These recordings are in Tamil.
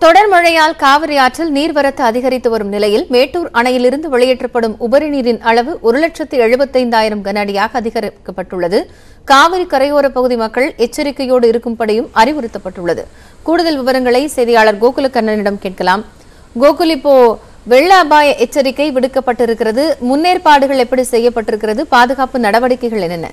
தொடர் மழையால் காவிரி ஆற்றில் நீர்வரத்து அதிகரித்து வரும் நிலையில் மேட்டூர் அணையிலிருந்து வெளியேற்றப்படும் உபரி நீரின் அளவு ஒரு லட்சத்து எழுபத்தைந்தாயிரம் கன அடியாக அதிகரிக்கப்பட்டுள்ளது காவிரி கரையோர பகுதி மக்கள் எச்சரிக்கையோடு இருக்கும்படியும் அறிவுறுத்தப்பட்டுள்ளது கூடுதல் விவரங்களை செய்தியாளர் கோகுலக்கண்ணனிடம் கேட்கலாம் கோகுல் இப்போ வெள்ள அபாய எச்சரிக்கை விடுக்கப்பட்டிருக்கிறது முன்னேற்பாடுகள் எப்படி செய்யப்பட்டிருக்கிறது பாதுகாப்பு நடவடிக்கைகள் என்னென்ன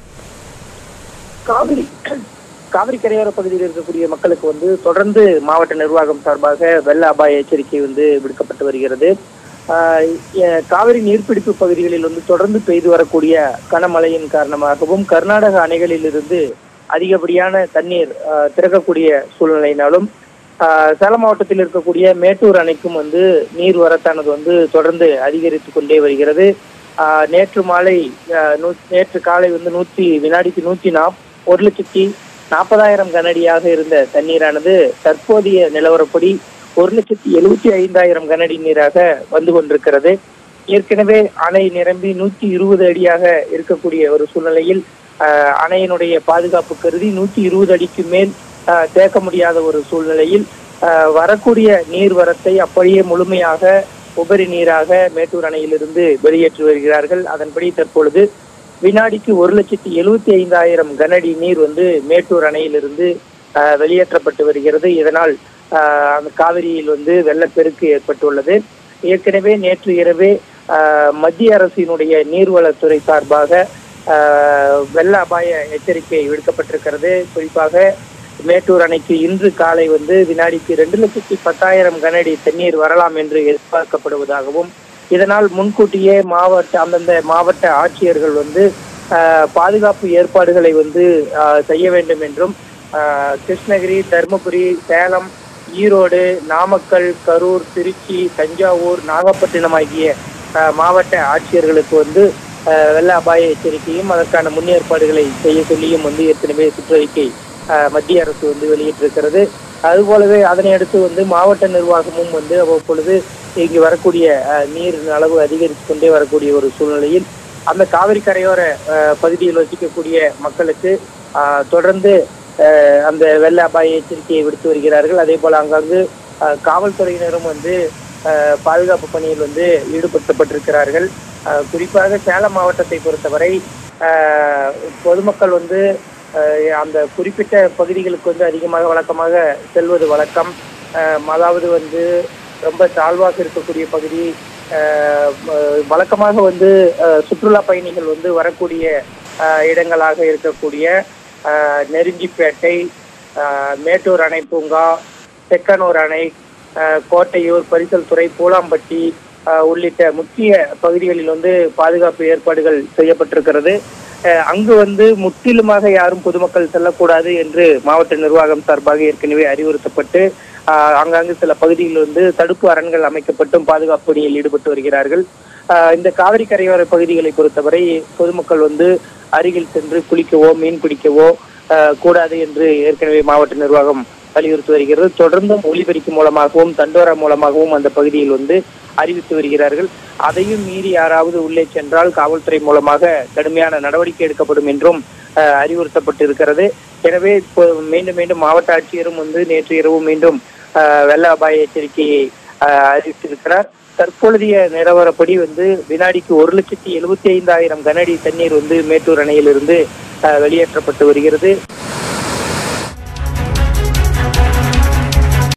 காவிரி காவிரி கரையோர பகுதியில் இருக்கக்கூடிய மக்களுக்கு வந்து தொடர்ந்து மாவட்ட நிர்வாகம் சார்பாக வெள்ள அபாய எச்சரிக்கை வந்து விடுக்கப்பட்டு வருகிறது ஆஹ் எ- காவிரி நீர்பிடிப்பு பகுதிகளில் வந்து தொடர்ந்து பெய்து வரக்கூடிய கனமழையின் காரணமாகவும் கர்நாடக அணைகளில் இருந்து அதிகப்படியான தண்ணீர் ஆஹ் திறக்கக்கூடிய சூழ்நிலையினாலும் ஆஹ் சேலம் மாவட்டத்தில் இருக்கக்கூடிய மேட்டூர் அணைக்கும் வந்து நீர் வரத்தானது வந்து தொடர்ந்து அதிகரித்து கொண்டே வருகிறது ஆஹ் நேற்று மாலை ஆஹ் நூ- நேற்று காலை வந்து நூற்றி வினாடிக்கு நூற்றி நாப் ஒரு லட்சத்தி நாற்பதாயிரம் கனஅடியாக இருந்த தண்ணீரானது தற்போதைய நிலவரப்படி ஒரு லட்சத்தி எழுபத்தி ஐந்தாயிரம் கனஅடி நீராக வந்து கொண்டிருக்கிறது ஏற்கனவே அணை நிரம்பி நூற்றி இருபது அடியாக இருக்கக்கூடிய ஒரு சூழ்நிலையில் ஆஹ் அணையினுடைய பாதுகாப்பு கருதி நூற்றி இருபது அடிக்கு மேல் ஆஹ் தேக்க முடியாத ஒரு சூழ்நிலையில் ஆஹ் வரக்கூடிய நீர் வரத்தை அப்படியே முழுமையாக உபரி நீராக மேட்டூர் அணையிலிருந்து வெளியேற்றி வருகிறார்கள் அதன்படி தற்பொழுது வினாடிக்கு ஒரு லட்சத்தி எழுபத்தி ஐந்தாயிரம் கனஅடி நீர் வந்து மேட்டூர் அணையிலிருந்து ஆஹ், வெளியேற்றப்பட்டு வருகிறது இதனால் ஆஹ், அந்த காவிரியில் வந்து வெள்ளப்பெருக்கு ஏற்பட்டுள்ளது ஏற்கனவே நேற்று இரவே ஆஹ், மத்திய அரசினுடைய நீர்வளத்துறை சார்பாக ஆஹ், வெள்ள அபாய எச்சரிக்கை விடுக்கப்பட்டிருக்கிறது குறிப்பாக மேட்டூர் அணைக்கு இன்று காலை வந்து வினாடிக்கு ரெண்டு லட்சத்தி பத்தாயிரம் கனஅடி தண்ணீர் வரலாம் என்று எதிர்பார்க்கப்படுவதாகவும் இதனால் முன்கூட்டியே மாவட்ட அந்தந்த மாவட்ட ஆட்சியர்கள் வந்து ஆஹ், பாதுகாப்பு ஏற்பாடுகளை வந்து ஆஹ், செய்ய வேண்டும் என்றும் ஆஹ், கிருஷ்ணகிரி தருமபுரி சேலம் ஈரோடு நாமக்கல் கரூர் திருச்சி தஞ்சாவூர் நாகப்பட்டினம் ஆகிய ஆஹ், மாவட்ட ஆட்சியர்களுக்கு வந்து ஆஹ், வெள்ள அபாய எச்சரிக்கையும் அதற்கான முன்னேற்பாடுகளை செய்ய சொல்லியும் வந்து ஏற்கனவே சுற்றறிக்கை ஆஹ், மத்திய அரசு வந்து வெளியிட்டிருக்கிறது அதுபோலவே அதனை அடுத்து வந்து மாவட்ட நிர்வாகமும் வந்து அவ்வப்பொழுது இங்கு வரக்கூடிய ஆஹ், நீர் அளவு அதிகரித்து கொண்டே வரக்கூடிய ஒரு சூழ்நிலையில் அந்த காவிரி கரையோர ஆஹ், பகுதியில் வசிக்கக்கூடிய மக்களுக்கு ஆஹ், தொடர்ந்து ஆஹ், அந்த வெள்ள அபாய எச்சரிக்கையை விடுத்து வருகிறார்கள் அதே போல அங்கங்கு ஆஹ், காவல்துறையினரும் வந்து ஆஹ், பாதுகாப்பு பணியில் வந்து ஈடுபடுத்தப்பட்டிருக்கிறார்கள் ஆஹ், குறிப்பாக சேலம் மாவட்டத்தை பொறுத்தவரை ஆஹ், பொதுமக்கள் வந்து ஆஹ், அந்த குறிப்பிட்ட பகுதிகளுக்கு வந்து அதிகமாக வழக்கமாக செல்வது வழக்கம் ஆஹ், அதாவது வந்து ரொம்ப தாழ்வாக இருக்கக்கூடிய பகுதி ஆஹ், ம- வழக்கமாக வந்து ஆஹ், சுற்றுலா பயணிகள் வந்து வரக்கூடிய ஆஹ், இடங்களாக இருக்கக்கூடிய ஆஹ், நெருஞ்சிப்பேட்டை ஆஹ், மேட்டூர் அணை பூங்கா செக்கனூர் அணை ஆஹ், கோட்டையூர் பரிசல்துறை பூலாம்பட்டி ஆஹ், உள்ளிட்ட முக்கிய பகுதிகளில் வந்து பாதுகாப்பு ஏற்பாடுகள் செய்யப்பட்டிருக்கிறது ஆஹ், அங்கு வந்து முற்றிலுமாக யாரும் பொதுமக்கள் செல்லக்கூடாது என்று மாவட்ட நிர்வாகம் சார்பாக ஏற்கனவே அறிவுறுத்தப்பட்டு ஆஹ், அங்கங்கு சில பகுதிகளில் வந்து தடுப்பு அரண்கள் அமைக்கப்பட்டும் பாதுகாப்பு பணியில் ஈடுபட்டு வருகிறார்கள் ஆஹ், இந்த காவிரி கரையோர பகுதிகளை பொறுத்தவரை பொதுமக்கள் வந்து அருகில் சென்று குளிக்கவோ மீன் பிடிக்கவோ ஆஹ், கூடாது என்று ஏற்கனவே மாவட்ட நிர்வாகம் வலியுறுத்தி வருகிறது தொடர்ந்தும் ஒலிபெருக்கி மூலமாகவும் தண்டோரா மூலமாகவும் அந்த பகுதியில் வந்து அறிவித்து வருகிறார்கள் அதையும் மீறி யாராவது உள்ளே சென்றால் காவல்துறை மூலமாக கடுமையான நடவடிக்கை எடுக்கப்படும் என்றும் ஆஹ், அறிவுறுத்தப்பட்டு இருக்கிறது எனவே இப்போ மீண்டும் மீண்டும் மாவட்ட ஆட்சியரும் வந்து நேற்று இரவு மீண்டும் ஆஹ், வெள்ள அபாய எச்சரிக்கையை ஆஹ், அறிவித்திருக்கிறார் தற்பொழுதைய நிலவரப்படி வந்து வினாடிக்கு ஒரு லட்சத்தி எழுபத்தி ஐந்தாயிரம் கனஅடி தண்ணீர் வந்து மேட்டூர் அணையிலிருந்து ஆஹ், வெளியேற்றப்பட்டு வருகிறது